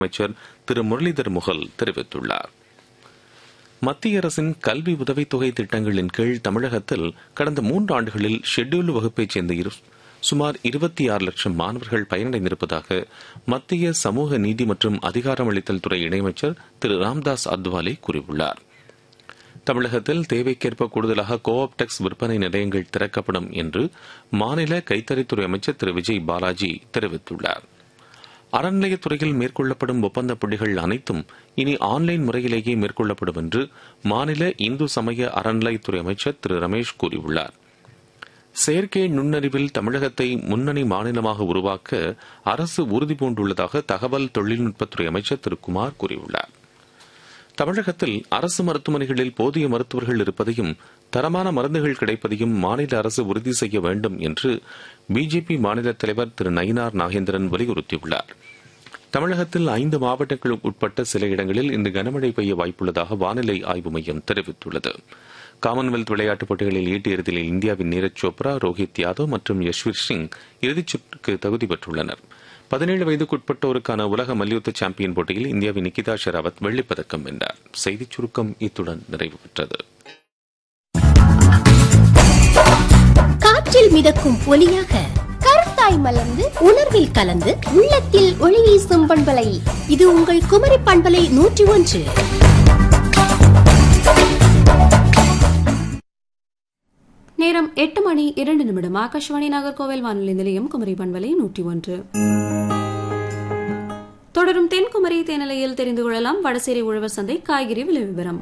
அமைச்சர் திரு முரளிதர் முகல் தெரிவித்துள்ளார் மத்திய அரசின் கல்வி உதவித்தொகை திட்டங்களின் கீழ் தமிழகத்தில் கடந்த மூன்று ஆண்டுகளில் ஷெட்யூல்டு வகுப்பைச் சேர்ந்த இரு- சுமார் இருபத்தி ஆறு லட்சம் மாணவர்கள் பயனடைந்திருப்பதாக மத்திய சமூக நீதி மற்றும் அதிகாரமளித்தல் துறை இணையமைச்சர் திரு ராம்தாஸ் அத்வாலே கூறியுள்ளார் தமிழகத்தில் தேவைக்கேற்ப கூடுதலாக கோஆப்டெக்ஸ் விற்பனை நிலையங்கள் திறக்கப்படும் என்று மாநில கைத்தறித்துறை அமைச்சர் திரு விஜய் பாலாஜி தெரிவித்துள்ளார் அறநிலையத்துறையில் மேற்கொள்ளப்படும் ஒப்பந்த புள்ளிகள் அனைத்தும் இனி ஆன்லைன் முறையிலேயே மேற்கொள்ளப்படும் என்று மாநில இந்து சமய அறநிலையத்துறை அமைச்சர் திரு ரமேஷ் கூறியுள்ளார் செயற்கை நுண்ணறிவில் தமிழகத்தை முன்னணி மாநிலமாக உருவாக்க அரசு உறுதிபூண்டுள்ளதாக தகவல் தொழில்நுட்பத்துறை அமைச்சர் திரு குமார் கூறியுள்ளார் தமிழகத்தில் அரசு மருத்துவமனைகளில் போதிய மருத்துவர்கள் இருப்பதையும் தரமான மருந்துகள் கிடைப்பதையும் மாநில அரசு உறுதி செய்ய வேண்டும் என்று பிஜேபி மாநில தலைவர் திரு நயினார் நாகேந்திரன் வலியுறுத்தியுள்ளார் தமிழகத்தில் ஐந்து மாவட்டங்களுக்கு உட்பட்ட சில இடங்களில் இன்று கனமழை பெய்ய வாய்ப்புள்ளதாக வானிலை ஆய்வு மையம் தெரிவித்துள்ளது காமன்வெல்த் விளையாட்டுப் போட்டிகளில் ஈட்டு இறுதியில் இந்தியாவின் நீரஜ் சோப்ரா ரோஹித் யாதவ் மற்றும் யஷ்வீர் சிங் இறுதிச் சுற்றுக்கு தகுதி பெற்றுள்ளனர் பதினேழு வயதுக்குட்பட்டோருக்கான உலக மல்யுத்த சாம்பியன் போட்டியில் இந்தியாவின் நிகிதா ஷெராவத் வெள்ளிப் பதக்கம் வென்றார் செய்திச் சுருக்கம் இத்துடன் நிறைவு பெற்றது காற்றில் மிதக்கும் ஒலியாக கருத்தாய் மலர்ந்து உணர்வில் கலந்து உள்ளத்தில் ஒளி வீசும் பண்பலை இது உங்கள் குமரி பண்பலை நூற்றி ஒன்று நேரம் எட்டு மணி இரண்டு நிமிடம் ஆகாஷவாணி நாகர்கோவில் வானொலி நிலையம் குமரி பண்பலை நூற்றி ஒன்று தொடரும் தென்குமரி தேனிலையில் தெரிந்து கொள்ளலாம் வடசேரி உழவர் சந்தை காய்கறி விலை விவரம்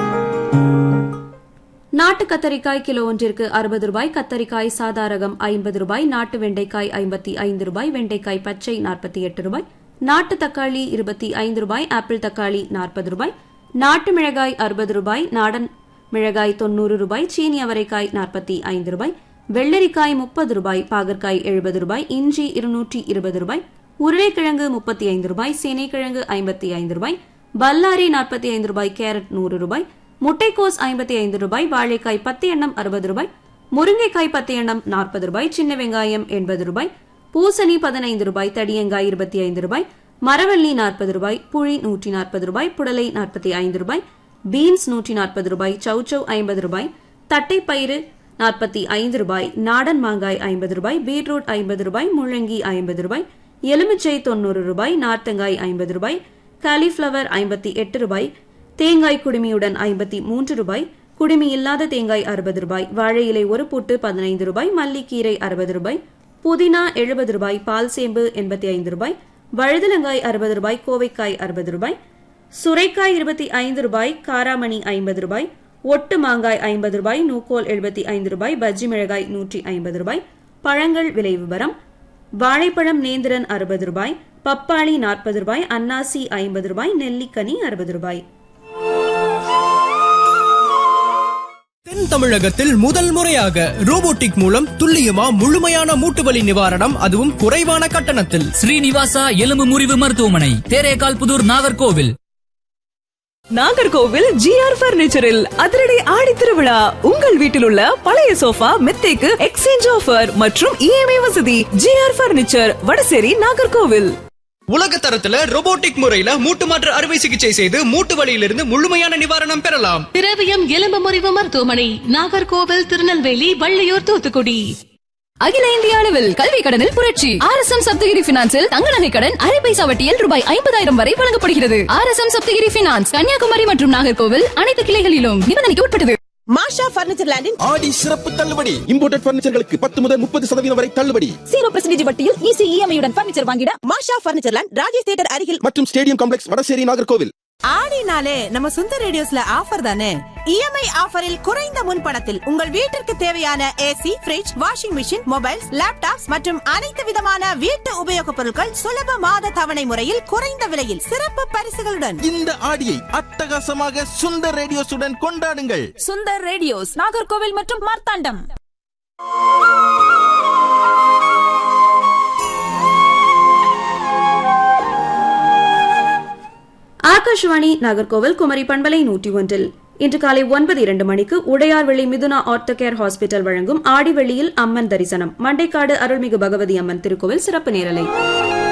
நாட்டு கத்தரிக்காய் கிலோ ஒன்றிற்கு அறுபது ரூபாய் கத்தரிக்காய் சாதா ரகம் ஐம்பது ரூபாய் நாட்டு வெண்டைக்காய் ஐம்பத்தி ஐந்து ரூபாய் வெண்டைக்காய் பச்சை நாற்பத்தி எட்டு ரூபாய் நாட்டு தக்காளி இருபத்தி ஐந்து ரூபாய் ஆப்பிள் தக்காளி நாற்பது ரூபாய் நாட்டு மிளகாய் அறுபது ரூபாய் நாடன் மிளகாய் தொன்னூறு ரூபாய் சீனி அவரைக்காய் நாற்பத்தி ஐந்து ரூபாய் வெள்ளரிக்காய் முப்பது ரூபாய் பாகற்காய் எழுபது ரூபாய் இஞ்சி இருநூற்றி இருபது ரூபாய் உருளைக்கிழங்கு முப்பத்தி ஐந்து ரூபாய் சேனைக்கிழங்கு ஐம்பத்தி ஐந்து ரூபாய் பல்லாரி நாற்பத்தி ஐந்து ரூபாய் கேரட் நூறு ரூபாய் முட்டைக்கோஸ் ஐம்பத்தி ஐந்து ரூபாய் வாழைக்காய் பத்து எண்ணம் அறுபது ரூபாய் முருங்கைக்காய் பத்து எண்ணம் நாற்பது ரூபாய் சின்ன வெங்காயம் எண்பது ரூபாய் பூசணி பதினைந்து ரூபாய் தடியங்காய் இருபத்தி ஐந்து ரூபாய் மரவள்ளி நாற்பது ரூபாய் புளி நூற்றி நாற்பது ரூபாய் புடலை நாற்பத்தி ஐந்து ரூபாய் பீன்ஸ் நூற்றி நாற்பது ரூபாய் சௌச்சௌ ஐம்பது ரூபாய் தட்டைப்பயிறு நாற்பத்தி ஐந்து ரூபாய் நாடன் மாங்காய் ஐம்பது ரூபாய் பீட்ரூட் ஐம்பது ரூபாய் முள்ளங்கி ஐம்பது ரூபாய் எலுமிச்சை தொண்ணூறு ரூபாய் நார்த்தங்காய் ஐம்பது ரூபாய் காலிஃபிளவர் ஐம்பத்தி எட்டு ரூபாய் தேங்காய் குடுமியுடன் ஐம்பத்தி மூன்று ரூபாய் குடுமி இல்லாத தேங்காய் அறுபது ரூபாய் வாழை இலை ஒரு பூட்டு பதினைந்து ரூபாய் மல்லிக்கீரை அறுபது ரூபாய் புதினா எழுபது ரூபாய் பால் சேம்பு எண்பத்தி ஐந்து ரூபாய் வழுதலங்காய் அறுபது ரூபாய் கோவைக்காய் அறுபது ரூபாய் சுரைக்காய் இருபத்தி ஐந்து ரூபாய் காராமணி ஐம்பது ரூபாய் ஒட்டு மாங்காய் ஐம்பது ரூபாய் நூக்கோல் எழுபத்தி ஐந்து ரூபாய் பஜ்ஜி மிளகாய் நூற்றி ஐம்பது ரூபாய் பழங்கள் விலை விவரம் வாழைப்பழம் நேந்திரன் அறுபது ரூபாய் பப்பாளி நாற்பது ரூபாய் அன்னாசி ஐம்பது ரூபாய் நெல்லிக்கனி அறுபது ரூபாய் தென் தமிழகத்தில் முதல் முறையாக ரோபோட்டிக் மூலம் துல்லியமா முழுமையான மூட்டுவலி நிவாரணம் அதுவும் குறைவான கட்டணத்தில் ஸ்ரீனிவாசா எலும்பு முறிவு மருத்துவமனை தேரேகால் புதூர் நாகர்கோவில் நாகர்கோவில் ஜிஆர் பர்னிச்சரில் அதிரடி ஆடி திருவிழா உங்கள் வீட்டில் உள்ள பழைய சோஃபா மெத்தைக்கு எக்ஸ்சேஞ்ச் ஆஃபர் மற்றும் இஎம்ஐ வசதி ஜிஆர் பர்னிச்சர் வடசேரி நாகர்கோவில் உலக தரத்துல ரோபோட்டிக் முறையில மூட்டு மாற்று அறுவை சிகிச்சை செய்து மூட்டு வலியிலிருந்து முழுமையான நிவாரணம் பெறலாம் திரவியம் எலும்பு முறிவு மருத்துவமனை நாகர்கோவில் திருநெல்வேலி வள்ளியூர் தூத்துக்குடி அகில இந்திய அளவில் கல்வி கடனில் புரட்சி ஆர் எஸ் எம் சப்தகிரி பினான்சில் தங்க நகை கடன் அரை பைசா வட்டியில் ரூபாய் ஐம்பதாயிரம் வரை வழங்கப்படுகிறது R S M Saptagiri finance Kanniyakumari மற்றும் நாகர்கோவில் அனைத்து கிளைகளிலும் நிபந்தனைக்கு உட்பட்டது மாஷா பர்னிச்சர் லேண்டின் ஆடி சிறப்பு தள்ளுபடி இம்போர்டட் பர்னிச்சர்களுக்கு பத்து முதல் முப்பது சதவீதம் வரை தள்ளுபடி ஜீரோ பர்சன்டேஜ் வட்டியில் ஈஸி இஎம்ஐயுடன் பர்னிச்சர் வாங்கிட Masha furniture land Rajesh theatre அருகில் மற்றும் ஸ்டேடியம் காம்ப்ளெக்ஸ் வடசேரி நாகர்கோவில் ஆடினாலே நம்ம சொந்த ரேடியோஸ்ல ஆஃபர் தானே இஎம்ஐ ஆஃபரில் குறைந்த முன்பணத்தில் உங்கள் வீட்டிற்கு தேவையான AC fridge washing machine mobiles laptops மற்றும் அனைத்து விதமான வீட்டு உபயோகப் பொருட்கள் சுலப மாத தவணை முறையில் குறைந்த விலையில் சிறப்பு பரிசுகளுடன் இந்த ஆடியை அட்டகாசமாக சுந்தர் ரேடியோஸுடன் கொண்டாடுங்கள் சுந்தர் ரேடியோஸ் நாகர்கோவில் மற்றும் மார்த்தாண்டம் ஆகாஷவாணி நாகர்கோவில் குமரி பண்பலை நூற்றி ஒன்றில் இன்று காலை ஒன்பது இரண்டு மணிக்கு உடையார்வெளி மிதுனா ஆர்த்தோகேர் ஹாஸ்பிட்டல் வழங்கும் ஆடிவெளியில் அம்மன் தரிசனம் மண்டைக்காடு அருள்மிகு பகவதி அம்மன் திருக்கோவில் சிறப்பு நேரலை